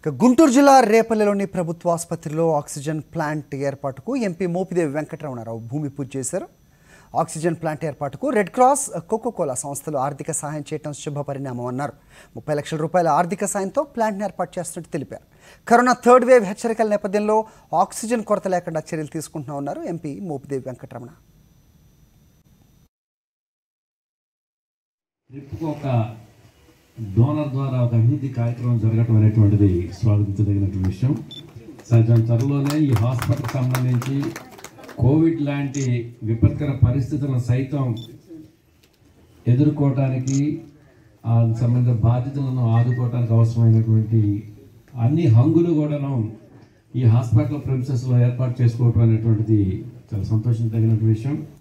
ఇక గుంటూరు జిల్లా రేపల్లెలోని ప్రభుత్వ ఆసుపత్రిలో ఆక్సిజన్ ప్లాంట్ ఏర్పాటుకు ఎంపీ మోపిదేవి వెంకటరమణారావు భూమి పూజ చేశారు ఆక్సిజన్ ప్లాంట్ ఏర్పాటుకు రెడ్ క్రాస్ కోకోకోలా సంస్థలు ఆర్థిక సహాయం చేయడం శుభ పరిణామం అన్నారు ముప్పై లక్షల రూపాయల ఆర్థిక సాయంతో ప్లాంట్ని ఏర్పాటు చేస్తున్నట్టు తెలిపారు కరోనా థర్డ్ వేవ్ హెచ్చరికల నేపథ్యంలో ఆక్సిజన్ కొరత లేకుండా చర్యలు తీసుకుంటున్నామన్నారు ఎంపీ మోపిదేవి వెంకటరమణ ట్రిప్కు ఒక డోనర్ ద్వారా ఒక అభివృద్ధి కార్యక్రమం జరగటం అనేటువంటిది స్వాగతించదగినటువంటి విషయం సహజం త్వరలోనే ఈ హాస్పిటల్కి సంబంధించి కోవిడ్ లాంటి విపత్కర పరిస్థితులను సైతం ఎదుర్కోవటానికి ఆ సంబంధిత బాధ్యతలను ఆదుకోవటానికి అవసరమైనటువంటి అన్ని హంగులు కూడాను ఈ హాస్పిటల్ ప్రిన్సెస్లో ఏర్పాటు చేసుకోవటం అనేటువంటిది చాలా సంతోషించదగినటువంటి విషయం